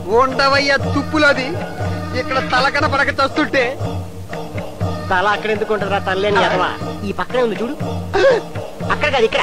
ఉండవయ్య తుప్పులోది ఇక్కడ తలకన పడక చస్తుంటే తల అక్కడ ఎందుకు ఉంటుందిరా తల్లేని ఎదవా ఈ పక్కనే ఉంది చూడు అక్కడ కాదు ఇక్కడ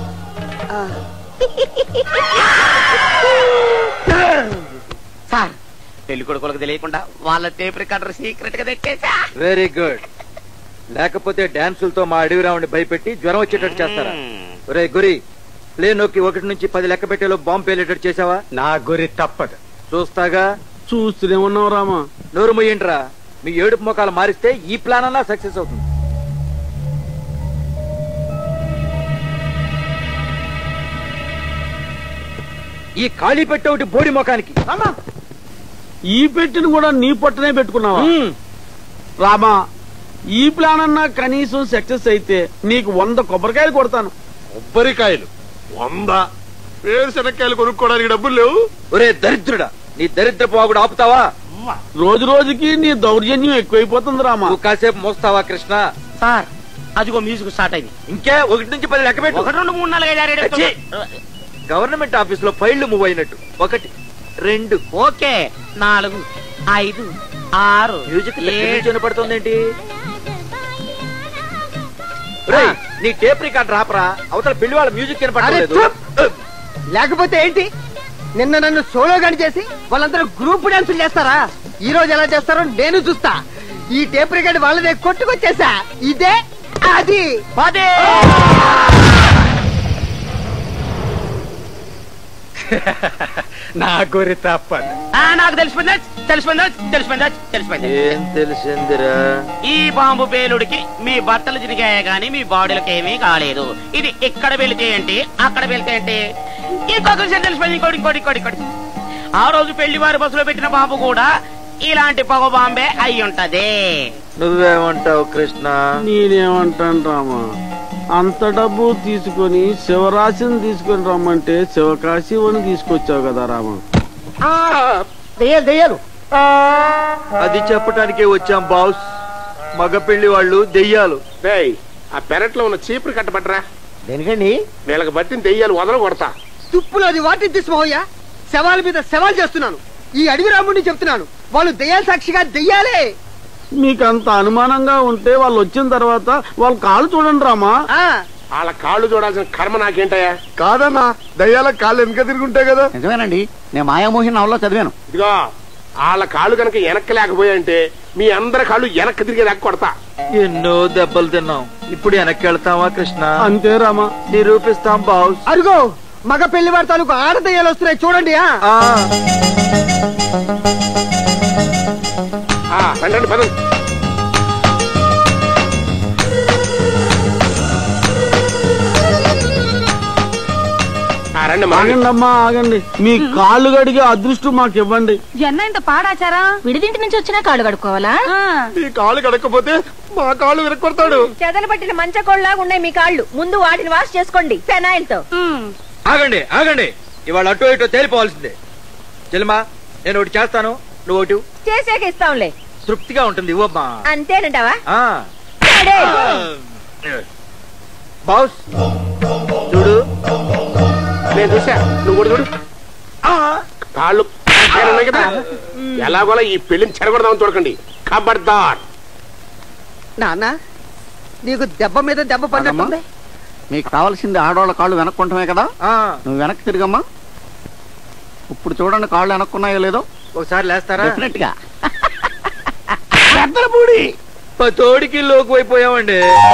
సార్ పెళ్లి కొడుకులకు తెలియకుండా వాళ్ళ టేప్ రికార్డర్ సీక్రెట్ గా తెచ్చేసా వెరీ గుడ్ లేకపోతే డాన్సులతో మా అడవి రావుని భయపెట్టి జ్వరం వచ్చేటట్టు చేస్తారా ఒరే గురి ప్లే నొక్కి ఒకటి నుంచి పది లెక్క పెట్టేలో బాంబు పేలేటట్టు చేసావా నా గురి తప్పదు చూస్తాగా చూస్తూనే ఉన్నావు రామా నోరు ముయ్యండిరా మీ ఏడుపు మొఖాలు మారిస్తే ఈ ప్లాన్ అన్నా సక్సెస్ అవుతుంది ఈ ఖాళీ పెట్టే ఒకటి బోడి ముఖానికి ఈ పెట్టిని కూడా నీ పొట్టనే పెట్టుకున్నావా రామా ఈ ప్లాన్ అన్నా కనీసం సక్సెస్ అయితే నీకు వంద కొబ్బరికాయలు కొడతాను కొబ్బరికాయలు వంద వేరుశనక్కాయలు కొనుక్కోవడానికి డబ్బులు లేవు ఒరే దరిద్రుడా నీ దరిద్ర పోగుడు ఆపుతావా రోజు రోజుకి నీ దౌర్జన్యం ఎక్కువైపోతుంది రామా నువ్వు కాసేపు మోస్తావా కృష్ణ సార్ అదిగో మ్యూజిక్ స్టార్ట్ అయింది ఇంకే ఒకటి నుంచి పది లెక్క పెట్టు ఒకటి రెండు మూడు నాలుగు ఐదు ఆరు ఏడు ఛీ! ఎనిమిది. గవర్నమెంట్ ఆఫీస్ లో ఫైళ్లు మూవ్ అయినట్టు ఒకటి రెండు ఓకే నాలుగు ఐదు ఆరు మ్యూజిక్ ఏడు. వినపడుతుందేంటి ఒరేయ్, నీ టేప్ రికార్డ్ రాపరా అవతల పెళ్లి వాళ్ళ మ్యూజిక్ అరే వినపడలేదు చూప్! లేకపోతే ఏంటి నిన్న నన్ను సోలో గని చేసి వాళ్ళందరూ గ్రూప్ డాన్సులు చేస్తారా ఈ రోజు ఎలా చేస్తారో నేను చూస్తా ఈ టేప్ రికార్డ్ వాళ్ళదే కొట్టుకొచ్చేసా ఇదే అది పదే నా గురి తప్పదు ఆ, నాకు తెలిసిపోయిందా తెలిసిపోయిందా తెలిసిపోయిందా తెలిసిపోయింది ఏం తెలిసిందిరా ఈ బాంబు పేలుడికి మీ బట్టలు చిరిగాయే గాని మీ బాడీలకు ఏమీ కాలేదు ఇది ఇక్కడ వెళితే ఏంటి అక్కడ వెళితే ఏంటి ఇంకొక విషయం తెలిసిపోయింది ఇంకోటి ఇంకోటి ఇంకోటి ఇంకోటి ఆ రోజు పెళ్లి వారి బస్సులో పెట్టిన బాంబు కూడా ఇలాంటి పొగ బాంబే అయి ఉంటది నువ్వేమంటావు కృష్ణ నేనేమంటాను రామా అంత డబ్బు తీసుకొని శివరాశిని తీసుకొని రమ్మంటే శివకాశివని తీసుకొచ్చావు కదా రామా దెయ్యాలు దెయ్యాలు అది చెప్పటానికే వచ్చాం బాస్ మగ పెళ్లి వాళ్ళు దెయ్యాలు రేయ్ ఆ పెరట్లో ఉన్న చీపురు కట్టబట్టరా దేనికండి వీళ్ళకి బట్టిన దెయ్యాలు వదల కొడతా తుప్పులోది వాటిని తీసుకోవయ్యా శవాల మీద శవాలు చేస్తున్నాను ఈ అడవి రాముడిని చెప్తున్నాను వాళ్ళు దెయ్యాల సాక్షిగా దెయ్యాలే మీకు అంత అనుమానంగా ఉంటే వాళ్ళు వచ్చిన తర్వాత వాళ్ళ కాళ్ళు చూడండి రామా ఆ వాళ్ళ కాళ్ళు చూడాల్సిన కర్మ నాకేంటయ్యా కాదన్నా దయ్యాల కాళ్ళు వెనక తిరుగుంటాయి కదా నిజమేనండి నేను మాయామోహిని నవల్లో చదివాను ఇదిగో వాళ్ళ కాళ్ళు కనుక వెనక్కి లేకపోయాయంటే మీ అందరి కాళ్ళు వెనక్కి తిరిగేదాకా కొడతా ఎన్నో దెబ్బలు తిన్నాం ఇప్పుడు వెనక్కి వెళ్తావా కృష్ణ అంతే రామా నిరూపిస్తాం బాస్ అరుగో మగ పెళ్లి వారి తాలూకు ఆడ దెయ్యాలు వస్తున్నాయి చూడండి ఆ ఆ, ఆ, రండి పదండి ఆ, రండి మా ఆగండి అమ్మా ఆగండి మీ కాళ్ళు గడిగే అదృష్టం మాకు ఇవ్వండి ఎన్న ఇంత పాడాచారా విడిదింటి నుంచి వచ్చినా కాళ్ళు కడుక్కోవాలా ఈ కాళ్ళు కడకపోతే మా కాళ్ళు విరక్కొడతాడు చెదలు పట్టిన మంచకోళ్ళలాగా ఉన్నాయి మీ కాళ్ళు ముందు వాటిని వాష్ చేసుకోండి ఫెనాయిల్ తో ఆగండి ఆగండి ఇవాళ అటో ఇటో తేలిపోవాల్సిందే చెల్మా నేను ఒకటి చేస్తాను నువ్వు ఒకటి చేసాక ఇస్తాంలే తృప్తిగా ఉంటుంది ఇవ్వమ్మా అంతేనంటావా ఆ, సరే. బాస్ చూడు నేను చూసా నువ్వు కూడా చూడు ఆ, కాళ్ళు పైన ఉన్నాయి కదా ఎలాగోలా ఈ పెళ్లిని చెరగొడదామని చూడకండి ఖబర్దార్ నాన్న నీకు దెబ్బ మీద దెబ్బ పడినట్టుంది మీకు కావాల్సింది ఆడవాళ్ళ కాళ్ళు వెనక్కుంటమే కదా ఆ, నువ్వు వెనక్కి తిరిగమ్మా ఇప్పుడు చూడండి కాళ్ళు వెనక్కున్నాయో లేదో ఒకసారి లేస్తారా డెఫినెట్ గా తోడికి లోకు అయిపోయామండి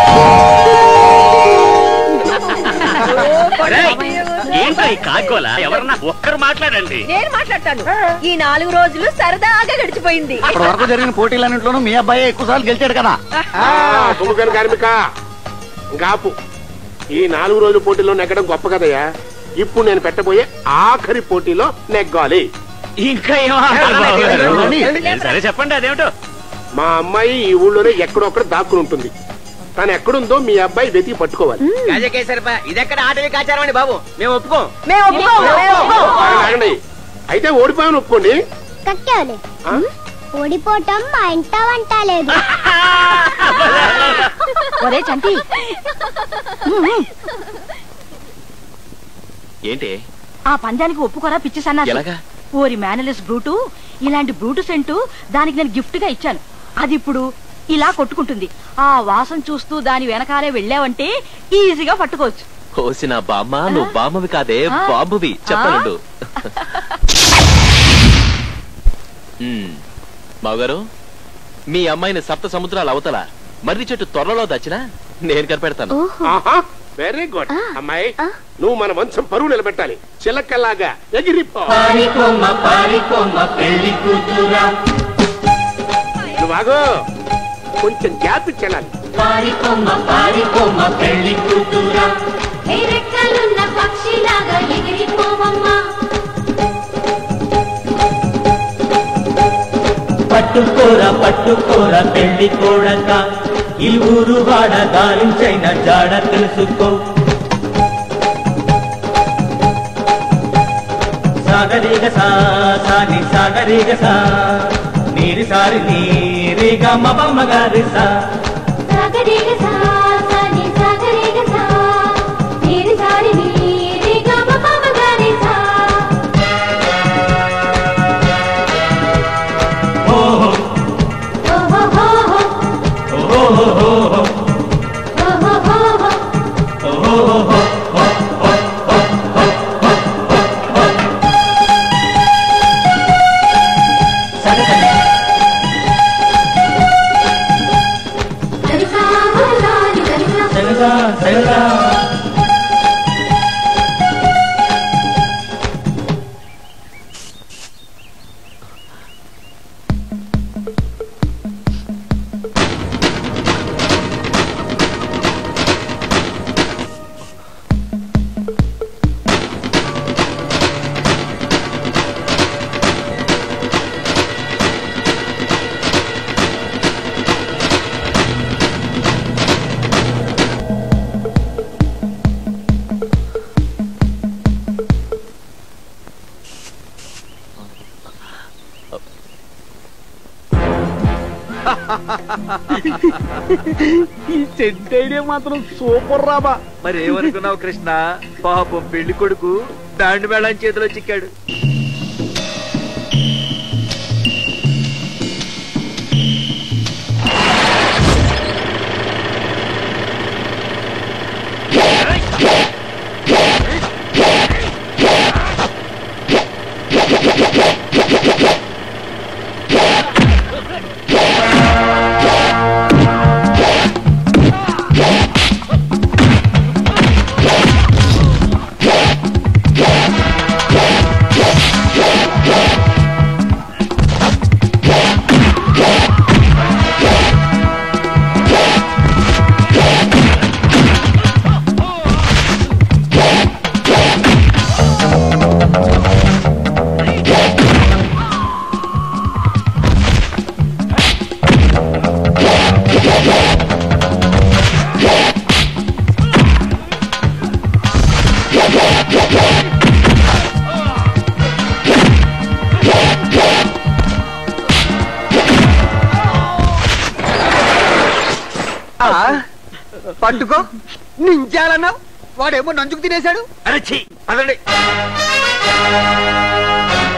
ఏంటో ఈ కాకోలా ఎవరన్నా ఒక్కరు మాట్లాడండి నేను మాట్లాడతాను ఈ నాలుగు రోజులు సరదాగా గడిచిపోయింది అప్పటి వరకు జరిగిన పోటీలన్నింటిలోనూ మీ అబ్బాయి ఎక్కువ సార్లు గెలిచాడు కదా తుమ్మకని కార్మిక గాపు ఈ నాలుగు రోజుల పోటీలో నెగ్గడం గొప్ప కదయ్యా ఇప్పుడు నేను పెట్టబోయే ఆఖరి పోటీలో నెగ్గాలి ఇంకా ఏం ఆడాలి బాబు గారు? సరే చెప్పండి అదేమిటో మా అమ్మాయి ఈ ఊళ్ళోనే ఎక్కడొక్కడ దాక్కుని ఉంటుంది తను ఎక్కడుందో మీ అబ్బాయి వెతికి పట్టుకోవాలి గజకేసరిపా ఇదెక్కడ ఆటవి కాచారం అండి బాబు మేము ఒప్పుకోం మేము ఒప్పుకోం, మేము ఒప్పుకోం. ఆగండి, ఆగండి. అయితే ఓడిపోయాను ఒప్పుకోండి కక్కేవలే ఆ? ఓడిపోవటం మా ఇంట వంట లేదు ఒరే చంటి ఏంటి ఆ పందానికి ఒప్పుకోరా పిచ్చి సన్నా ఎలాగా ఓరి మేనలెస్ బ్రూటు ఇలాంటి బ్రూటు సెంటు దానికి నేను గిఫ్ట్ గా ఇచ్చాను అది ఇప్పుడు ఇలా కొట్టుకుంటుంది ఆ వాసన చూస్తూ దాని వెనకాలే వెళ్ళావంటే ఈజీగా పట్టుకోవచ్చు కోసిన బామ్మ నువ్వు బామ్మవి కాదే ఆ? బాంబువి చెప్పనుండు మావగారు మీ అమ్మాయిని సప్త సముద్రాల అవతల మర్రి చెట్టు త్వరలో దచ్చినా నేను కనిపెడతాను ఆహా వెరీ గుడ్ అమ్మాయి నువ్వు మన వంశం పరువు నిలబెట్టాలి చిలకలాగా ఎగిరిపో నువ్వు ఆగు. కొంచెం గ్యాప్ ఇచ్చేయాలి రెక్కలున్న పక్షిలాగా ఎగిరిపోవమ్మా పట్టుకోర పట్టుకోర పెళ్లి కోడక ఈ ఊరు వాడ గాలించైన జాడ తెలుసుకో సాగరీగ సా సాగి సాగరీగ సా నీరి సారి నీరిగా మబమ్మ గారి సా సాగరేగ సా సాని సాగరేగ సా నీరి సారి నీరి గమ పమ గరి సా ఓహో ఓహో హో హో ఓహో ఓహో హో హో ఓహో గరి సా హలాలి గరి సా సగదా సగదా ఈ సెట్ ఐడియా మాత్రం సూపర్ రాబా మరి ఏమనుకున్నావు కృష్ణ పాపం పెళ్లి కొడుకు బ్యాండ్ మేళం చేతిలో చిక్కాడు ఆ, పట్టుకో నించాలన్నావు వాడేమో నంచుకు తినేశాడు అరచి పదండి